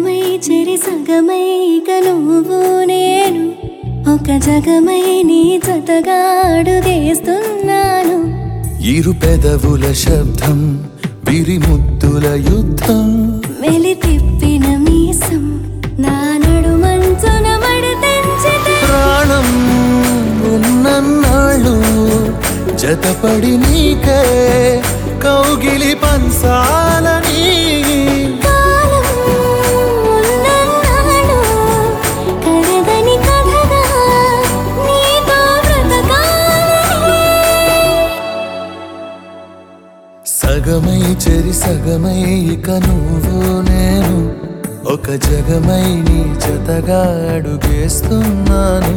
సగమై చెరి సగమై ఇక నువ్వు నేను ఒక జగమై నీ జతగా అడుగేస్తున్నాను ఇరు పెదవుల శబ్దం విరిముద్దుల యుద్ధం మెలి తిప్పిన మీసం నా నడుమంచున మడతెంచితే ప్రాణం ఉన్నన్నాళ్ళు జతపడి నీకే కౌగిలి పంచాలని కాలం ఉన్నన్నాడు కరగని కథగా నీతో బ్రతకాలని సగమై చెరి సగమై ఇక నువ్వు నేను ఒక జగమై నీ జతగా అడుగేస్తున్నాను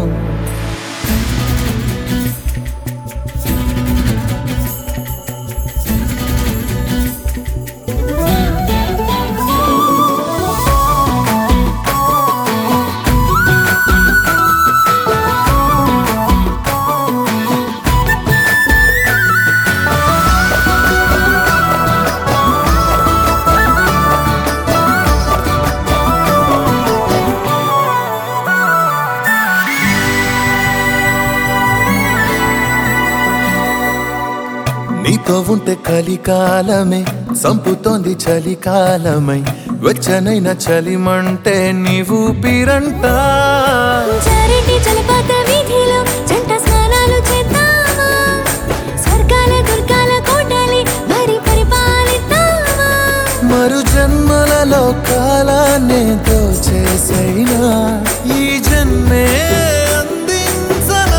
నీతో ఉంటే కలికాలమే సంపుతోంది చలికాలమై వెచ్చనైన చలిమంటే నీవు పిరంట చారిటి జలపాత వీధిలో జంట స్నానాలు చేద్దామా స్వర్గాల దుర్గాల కోటలి మరి పరిపాలిద్దామా మరు జన్మలలో కాలాన్ని దోచేసైనా ఈ జన్మే అందించనా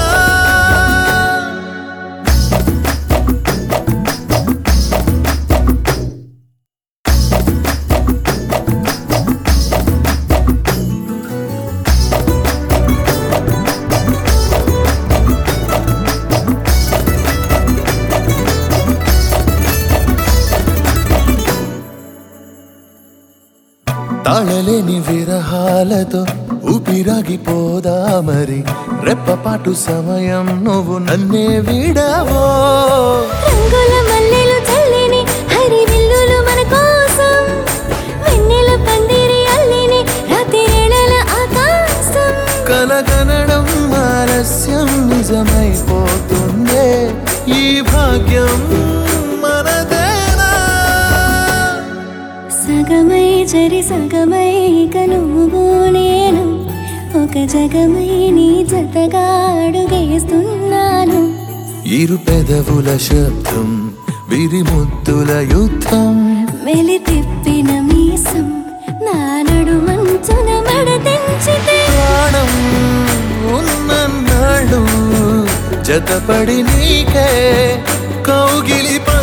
తాళలేని విరహాలతో ఊపిరాగిపోదా మరి రెప్పపాటు సమయం నువ్వు నన్నే విడవో రంగుల మల్లెలు చల్లిని హరి విల్లులు మన కోసం వెన్నెల పందిరి అల్లిని రాత్రివేళల ఆకాశం కలగనడం ఆలస్యం నిజమైపోతుందే ఈ భాగ్యం మనదేనా సగమై జరి సగమై ఇక నువ్వు నేను ఒక జగమై నీ జతగా అడుగేస్తున్నాను ఇరు పెదవుల శబ్దం విరిముద్దుల యుద్ధం మెలి తిప్పిన మీసం నా నడుమంచున మడతెంచితే ప్రాణం ఉన్నన్నాళ్ళు జతపడి నీకే కౌగిలి